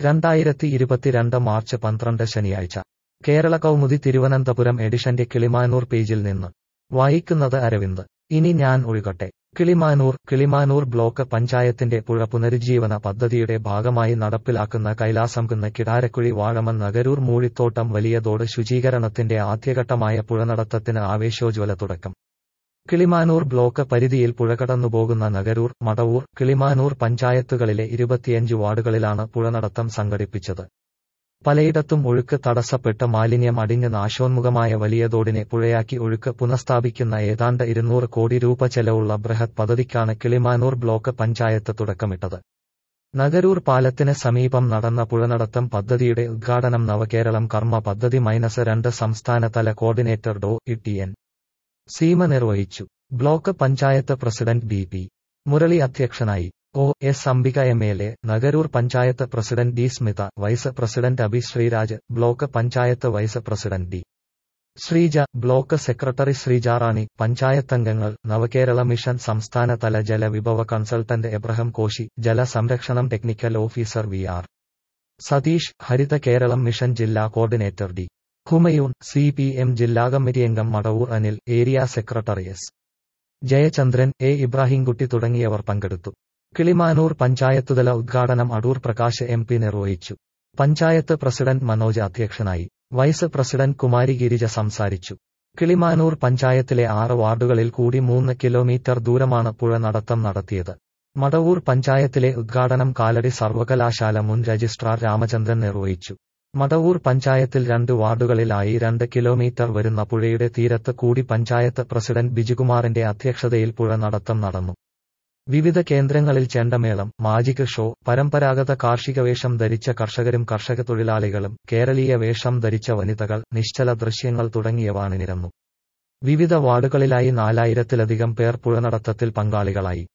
രണ്ടായിരത്തി ഇരുപത്തിരണ്ട് മാർച്ച് പന്ത്രണ്ട് ശനിയാഴ്ച കേരള കൗമുദി തിരുവനന്തപുരം എഡിഷന്റെ കിളിമാനൂർ പേജിൽ നിന്ന് വായിക്കുന്നത് അരവിന്ദ് ഇനി ഞാൻ ഒഴുകട്ടെ കിളിമാനൂർ കിളിമാനൂർ ബ്ലോക്ക് പഞ്ചായത്തിന്റെ പുഴ പുനരുജ്ജീവന പദ്ധതിയുടെ ഭാഗമായി നടപ്പിലാക്കുന്ന കൈലാസംകുന്ന് കിടാരക്കുഴി വാഴമൺ നഗരൂർ മൂഴിത്തോട്ടം വലിയതോട് ശുചീകരണത്തിന്റെ ആദ്യഘട്ടമായ പുഴനടത്തത്തിന് ആവേശോജ്വല തുടക്കം കിളിമാനൂർ ബ്ലോക്ക് പരിധിയിൽ പുഴ കടന്നുപോകുന്ന നഗരൂർ മടവൂർ കിളിമാനൂർ പഞ്ചായത്തുകളിലെ ഇരുപത്തിയഞ്ച് വാർഡുകളിലാണ് പുഴനടത്തം സംഘടിപ്പിച്ചത് പലയിടത്തും ഒഴുക്ക് തടസ്സപ്പെട്ട് മാലിന്യം അടിഞ്ഞ് നാശോന്മുഖമായ വലിയതോടിനെ പുഴയാക്കി ഒഴുക്ക് പുനഃസ്ഥാപിക്കുന്ന ഏതാണ്ട് ഇരുന്നൂറ് കോടി രൂപ ചെലവുള്ള ബൃഹത് പദ്ധതിക്കാണ് കിളിമാനൂർ ബ്ലോക്ക് പഞ്ചായത്ത് തുടക്കമിട്ടത് നഗരൂർ പാലത്തിന് സമീപം നടന്ന പുഴനടത്തം പദ്ധതിയുടെ ഉദ്ഘാടനം നവകേരളം കർമ്മ പദ്ധതി മൈനസ് രണ്ട് സംസ്ഥാനതല coordinator Dr E N Seema നിർവഹിച്ചു block panchayat president B P Murali അധ്യക്ഷനായി O S Ambika M L A Nagaroor panchayat president D Smitha vice president Abi Sreeraj block panchayat vice president D Sreeja block secretary Sreejarani പഞ്ചായത്തംഗങ്ങൾ നവകേരള മിഷൻ സംസ്ഥാനതല ജലവിഭവ കൺസൾട്ടന്റ് എബ്രഹാം കോശി ജലസംരക്ഷണം technical officer V R Satheesh Haritha Keralam mission ജില്ലാ coordinator D Humayun C P M ജില്ലാ committee അംഗം Madavoor Anil area secretary S Jayachandran A Ibrahimkutty തുടങ്ങിയവർ പങ്കെടുത്തു കിളിമാനൂർ പഞ്ചായത്തുതല ഉദ്ഘാടനം അടൂർ പ്രകാശ് എം പി നിർവഹിച്ചു പഞ്ചായത്ത് പ്രസിഡന്റ് മനോജ് അധ്യക്ഷനായി വൈസ് പ്രസിഡന്റ് കുമാരി ഗിരിജ സംസാരിച്ചു കിളിമാനൂർ പഞ്ചായത്തിലെ ആറ് വാർഡുകളിൽ കൂടി മൂന്ന് കിലോമീറ്റർ ദൂരമാണ് പുഴ നടത്തം നടത്തിയത് മടവൂർ പഞ്ചായത്തിലെ ഉദ്ഘാടനം കാലടി സർവകലാശാല മുൻ രജിസ്ട്രാർ രാമചന്ദ്രൻ നിർവഹിച്ചു മടവൂർ പഞ്ചായത്തിൽ രണ്ട് വാർഡുകളിലായി രണ്ട് കിലോമീറ്റർ വരുന്ന പുഴയുടെ തീരത്ത് കൂടി പഞ്ചായത്ത് പ്രസിഡന്റ് ബിജുകുമാറിന്റെ അധ്യക്ഷതയിൽ പുഴ നടത്തം നടന്നു വിവിധ കേന്ദ്രങ്ങളിൽ ചെണ്ടമേളം മാജിക് ഷോ പരമ്പരാഗത കാർഷിക വേഷം ധരിച്ച കർഷകരും കർഷക തൊഴിലാളികളും കേരളീയ വേഷം ധരിച്ച വനിതകൾ നിശ്ചല ദൃശ്യങ്ങൾ തുടങ്ങിയവ അണിനിരന്നു വിവിധ വാർഡുകളിലായി നാലായിരത്തിലധികം പേർ പുഴനടത്തത്തിൽ പങ്കാളികളായി